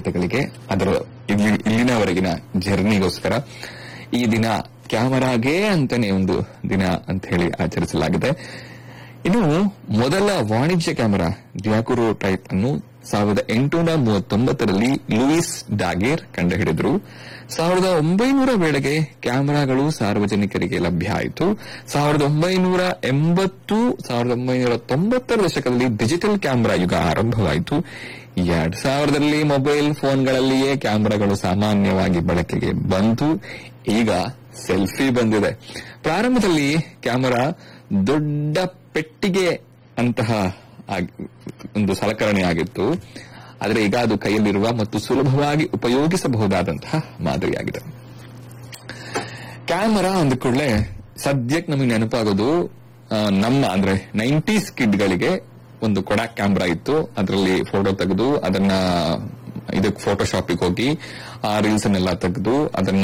ಗಳಿಗೆ ಅದರ ಇಲ್ಲಿ ಇಲ್ಲಿನವರೆಗಿನ ಜರ್ನಿಗೋಸ್ಕರ ಈ ದಿನ ಕ್ಯಾಮರಾಗೆ ಅಂತಾನೆ ಒಂದು ದಿನ ಅಂತ ಹೇಳಿ ಆಚರಿಸಲಾಗಿದೆ ಇನ್ನು ಮೊದಲ ವಾಣಿಜ್ಯ ಕ್ಯಾಮೆರಾ ಡ್ಯಾಕುರೋ ಟೈಪ್ ಅನ್ನು ಸಾವಿರದ ಎಂಟುನೂರ ಮೂವತ್ತೊಂಬತ್ತರಲ್ಲಿ ಲೂಯಿಸ್ ಡಾಗೇರ್ ಕಂಡುಹಿಡಿದರು ಸಾವಿರದ ಒಂಬೈನೂರ ವೇಳೆಗೆ ಕ್ಯಾಮೆರಾಗಳು ಸಾರ್ವಜನಿಕರಿಗೆ ಲಭ್ಯ ಆಯಿತು ಸಾವಿರದ ಒಂಬೈನೂರ ಎಂಬತ್ತು ಸಾವಿರದ ಒಂಬೈನೂರ ತೊಂಬತ್ತರ ದಶಕದಲ್ಲಿ ಡಿಜಿಟಲ್ ಕ್ಯಾಮೆರಾ ಯುಗ ಆರಂಭವಾಯಿತು ಎರಡ್ ಸಾವಿರದಲ್ಲಿ ಮೊಬೈಲ್ ಫೋನ್ಗಳಲ್ಲಿಯೇ ಕ್ಯಾಮೆರಾಗಳು ಸಾಮಾನ್ಯವಾಗಿ ಬಳಕೆಗೆ ಬಂತು ಈಗ ಸೆಲ್ಫಿ ಬಂದಿದೆ ಪ್ರಾರಂಭದಲ್ಲಿ ಕ್ಯಾಮೆರಾ ದೊಡ್ಡ ಪೆಟ್ಟಿಗೆ ಅಂತಹ ಆಗ್- ಒಂದು ಸಲಕರಣೆ ಆಗಿತ್ತು ಆದರೆ ಈಗ ಅದು ಕೈಯಲ್ಲಿರುವ ಮತ್ತು ಸುಲಭವಾಗಿ ಉಪಯೋಗಿಸಬಹುದಾದಂತಹ ಮಾದರಿಯಾಗಿದೆ ಕ್ಯಾಮರಾ ಅಂದ ಕೂಡಲೇ ಸದ್ಯಕ್ಕೆ ನಮಗೆ ನೆನಪಾಗೋದು ಆ, ನಮ್ಮ ಅಂದ್ರೆ ನೈಂಟೀಸ್ ಕಿಡ್ಗಳಿಗೆ ಒಂದು ಕೊಡಾಕ್ ಕ್ಯಾಮ್ರಾ ಇತ್ತು ಅದರಲ್ಲಿ ಫೋಟೋ ತೆಗೆದು ಅದನ್ನ ಇದಕ್ಕೆ ಫೋಟೋಶಾಪಿಗೆ ಹೋಗಿ ಆ ರೀಲ್ಸ್ ಅನ್ನೆಲ್ಲ ತೆಗೆದು ಅದನ್ನ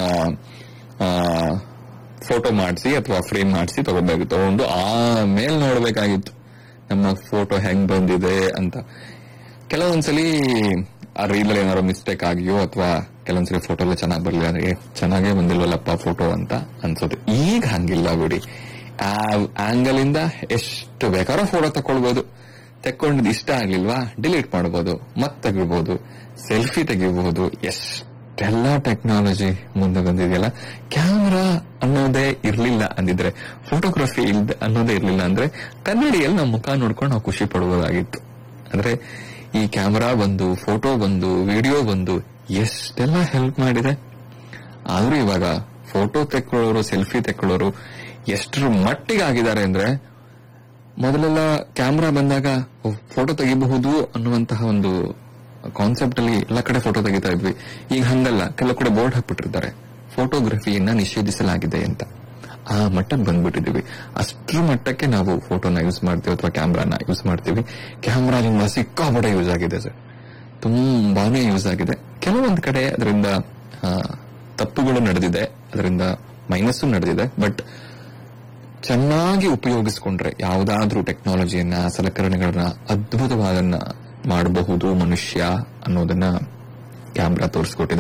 ಫೋಟೋ ಮಾಡಿಸಿ ಅಥವಾ ಫ್ರೇಮ್ ಮಾಡಿಸಿ ತಗೋಬೇಕು ತಗೊಂಡು ಆಮೇಲೆ ನೋಡ್ಬೇಕಾಗಿತ್ತು ನಮ್ಮ ಫೋಟೋ ಹೆಂಗ್ ಬಂದಿದೆ ಅಂತ ಕೆಲವೊಂದ್ಸಲಿ ಆ ರೀಲ್ ಏನಾದ್ರು ಮಿಸ್ಟೇಕ್ ಆಗಿಯೋ ಅಥವಾ ಕೆಲವೊಂದ್ಸಲಿ ಫೋಟೋ ಎಲ್ಲ ಚೆನ್ನಾಗಿ ಬರಲಿಲ್ಲ ಅಂದ್ರೆ ಏ, ಚೆನ್ನಾಗೇ ಬಂದಿಲ್ವಲ್ಲಪ್ಪ ಫೋಟೋ ಅಂತ ಅನ್ಸೋದು ಈಗ ಹಂಗಿಲ್ಲ ಬಿಡಿ ಆ ಆಂಗಲ್ ಇಂದ ಎಷ್ಟು ಬೇಕಾದ್ರೂ ಫೋಟೋ ತಕೊಳ್ಬಹುದು ತೆಕ್ಕೊಂಡಿದ್ ಇಷ್ಟ ಆಗ್ಲಿಲ್ವಾ ಡಿಲೀಟ್ ಮಾಡಬಹುದು ಮತ್ ತೆಗಿಬಹುದು ಸೆಲ್ಫಿ ತೆಗಿಬಹುದು ಎಷ್ಟೆಲ್ಲ ಟೆಕ್ನಾಲಜಿ ಮುಂದೆ ಬಂದಿದೆಯಲ್ಲ ಕ್ಯಾಮ್ರಾ ಅನ್ನೋದೇ ಇರ್ಲಿಲ್ಲ ಅಂದಿದ್ರೆ ಫೋಟೋಗ್ರಫಿ ಇಲ್ದ ಅನ್ನೋದೇ ಇರ್ಲಿಲ್ಲ ಅಂದ್ರೆ ಕನ್ನಡಿಯಲ್ಲಿ ನಮ್ಮ ಮುಖ ನೋಡ್ಕೊಂಡು ನಾವು ಖುಷಿ ಪಡುವುದಾಗಿತ್ತು ಅಂದ್ರೆ ಈ ಕ್ಯಾಮರಾ ಬಂದು ಫೋಟೋ ಬಂದು ವಿಡಿಯೋ ಬಂದು ಎಷ್ಟೆಲ್ಲ ಹೆಲ್ಪ್ ಮಾಡಿದೆ ಆದ್ರೂ ಇವಾಗ ಫೋಟೋ ತೆಕ್ಕೊಳ್ಳೋರು ಸೆಲ್ಫಿ ತೆಕ್ಕೊಳ್ಳೋರು ಎಷ್ಟರ ಮಟ್ಟಿಗೆ ಆಗಿದ್ದಾರೆ ಅಂದ್ರೆ ಮೊದಲೆಲ್ಲ ಕ್ಯಾಮ್ರಾ ಬಂದಾಗ ಫೋಟೋ ತೆಗಿಬಹುದು ಅನ್ನುವಂತಹ ಒಂದು ಕಾನ್ಸೆಪ್ಟ್ ಅಲ್ಲಿ ಎಲ್ಲ ಕಡೆ ಫೋಟೋ ತೆಗಿತಾ ಇದ್ವಿ ಈಗ ಹಂಗಲ್ಲ ಕೆಲವು ಕಡೆ ಬೋರ್ಡ್ ಹಾಕ್ಬಿಟ್ಟಿರ್ತಾರೆ ಫೋಟೋಗ್ರಫಿಯನ್ನ ನಿಷೇಧಿಸಲಾಗಿದೆ ಅಂತ ಆ ಮಟ್ಟಕ್ಕೆ ಬಂದ್ಬಿಟ್ಟಿದೀವಿ ಅಷ್ಟ್ರ ಮಟ್ಟಕ್ಕೆ ನಾವು ಫೋಟೋನ ಯೂಸ್ ಮಾಡ್ತೀವಿ ಅಥವಾ ಕ್ಯಾಮ್ರಾನ ಯೂಸ್ ಮಾಡ್ತೀವಿ ಕ್ಯಾಮ್ರಾದಿಂದ ಸಿಕ್ಕಾಪಟ್ಟೆ ಯೂಸ್ ಆಗಿದೆ ಸರ್ ತುಂಬಾನೇ ಯೂಸ್ ಆಗಿದೆ ಕೆಲವೊಂದು ಕಡೆ ಅದರಿಂದ ಆ, ತಪ್ಪುಗಳು ನಡೆದಿದೆ ಅದರಿಂದ ಮೈನಸ್ಸು ನಡೆದಿದೆ ಬಟ್ ಚೆನ್ನಾಗಿ ಉಪಯೋಗಿಸಿಕೊಂಡ್ರೆ ಯಾವುದಾದ್ರೂ ಟೆಕ್ನಾಲಜಿಯನ್ನ ಸಲಕರಣೆಗಳನ್ನ ಅದ್ಭುತವಾದನ್ನ ಮಾಡಬಹುದು ಮನುಷ್ಯ ಅನ್ನೋದನ್ನ ಕ್ಯಾಮ್ರಾ ತೋರಿಸ್ಕೊಟ್ಟಿದೆ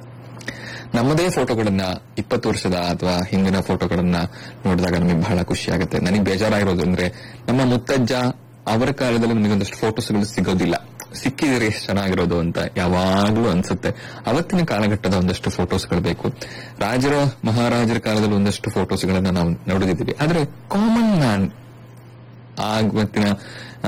ನಮ್ಮದೇ ಫೋಟೋಗಳನ್ನ ಇಪ್ಪತ್ತು ವರ್ಷದ ಅಥವಾ ಹಿಂದಿನ ಫೋಟೋಗಳನ್ನ ನೋಡಿದಾಗ ನಮಗೆ ಬಹಳ ಖುಷಿ ಆಗುತ್ತೆ ನನಗೆ ಬೇಜಾರಾಗಿರೋದು ಅಂದ್ರೆ ನಮ್ಮ ಮುತ್ತಜ್ಜ ಅವರ ಕಾಲದಲ್ಲಿ ನಮಗೆ ಒಂದಷ್ಟು ಫೋಟೋಸ್ಗಳು ಸಿಗೋದಿಲ್ಲ ಸಿಕ್ಕಿದ್ರೆ ಎಷ್ಟು ಚೆನ್ನಾಗಿರೋದು ಅಂತ ಯಾವಾಗ್ಲೂ ಅನ್ಸುತ್ತೆ ಅವತ್ತಿನ ಕಾಲಘಟ್ಟದ ಒಂದಷ್ಟು ಫೋಟೋಸ್ಗಳು ಬೇಕು ರಾಜರ ಮಹಾರಾಜರ ಕಾಲದಲ್ಲಿ ಒಂದಷ್ಟು ಫೋಟೋಸ್ಗಳನ್ನ ನಾವು ನೋಡಿದಿದ್ದೀವಿ ಆದ್ರೆ ಕಾಮನ್ ಮ್ಯಾನ್ ಆವತ್ತಿನ ಆ,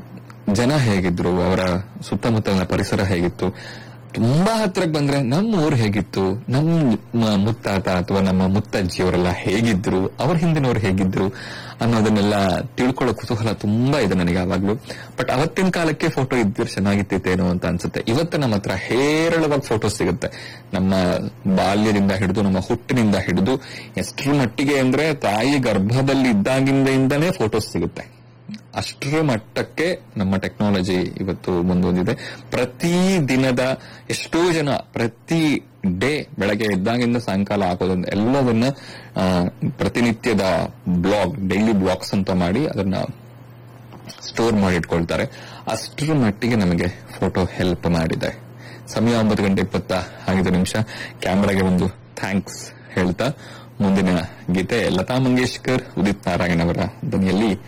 ಜನ ಹೇಗಿದ್ರು ಅವರ ಸುತ್ತಮುತ್ತಲಿನ ಪರಿಸರ ಹೇಗಿತ್ತು ತುಂಬಾ ಹತ್ರಕ್ಕೆ ಬಂದ್ರೆ ನಮ್ಮ ಊರು ಹೇಗಿತ್ತು ನಮ್ಮ ಮುತ್ತಾತ ಅಥವಾ ನಮ್ಮ ಮುತ್ತಜ್ಜಿಯವರೆಲ್ಲ ಹೇಗಿದ್ರು ಅವ್ರ ಹಿಂದಿನವ್ರು ಹೇಗಿದ್ರು ಅನ್ನೋದನ್ನೆಲ್ಲ ತಿಳ್ಕೊಳ್ಳೋ ಕುತೂಹಲ ತುಂಬಾ ಇದೆ ನನಗೆ ಯಾವಾಗ್ಲೂ ಬಟ್ ಅವತ್ತಿನ ಕಾಲಕ್ಕೆ ಫೋಟೋ ಇದ್ದಿದ್ರೆ ಚೆನ್ನಾಗಿತ್ತೇನೋ ಅಂತ ಅನ್ಸುತ್ತೆ ಇವತ್ತು ನಮ್ಮ ಹತ್ರ ಹೇರಳವಾಗಿ ಫೋಟೋ ಸಿಗುತ್ತೆ ನಮ್ಮ ಬಾಲ್ಯದಿಂದ ಹಿಡಿದು ನಮ್ಮ ಹುಟ್ಟಿನಿಂದ ಹಿಡಿದು ಎಷ್ಟರ ಮಟ್ಟಿಗೆ ಅಂದ್ರೆ ತಾಯಿ ಗರ್ಭದಲ್ಲಿ ಇದ್ದಾಗಿಂದನೇ ಫೋಟೋಸ್ ಸಿಗುತ್ತೆ ಅಷ್ಟರ ಮಟ್ಟಕ್ಕೆ ನಮ್ಮ ಟೆಕ್ನಾಲಜಿ ಇವತ್ತು ಮುಂದುವರಿದಿದೆ ಪ್ರತಿ ದಿನದ ಎಷ್ಟೋ ಜನ ಪ್ರತಿ ಡೇ ಬೆಳಗ್ಗೆ ಎದ್ದಾಗಿಂದ ಸಾಯಂಕಾಲ ಹಾಕೋದನ್ನ ಎಲ್ಲವನ್ನ ಆ, ಪ್ರತಿನಿತ್ಯದ ಬ್ಲಾಗ್ ಡೈಲಿ ಬ್ಲಾಗ್ಸ್ ಅಂತ ಮಾಡಿ ಅದನ್ನ ಸ್ಟೋರ್ ಮಾಡಿ ಇಟ್ಕೊಳ್ತಾರೆ ಅಷ್ಟರ ಮಟ್ಟಿಗೆ ನಮಗೆ ಫೋಟೋ ಹೆಲ್ಪ್ ಮಾಡಿದೆ ಸಮಯ ಒಂಬತ್ತು ಗಂಟೆ ಇಪ್ಪತ್ತ ಐದು ನಿಮಿಷ ಕ್ಯಾಮ್ರಾಗೆ ಒಂದು ಥ್ಯಾಂಕ್ಸ್ ಹೇಳ್ತಾ ಮುಂದಿನ ಗೀತೆ ಲತಾ ಮಂಗೇಶ್ಕರ್ ಉದಿತ್ ನಾರಾಯಣ್ ಅವರ ಧ್ವನಿಯಲ್ಲಿ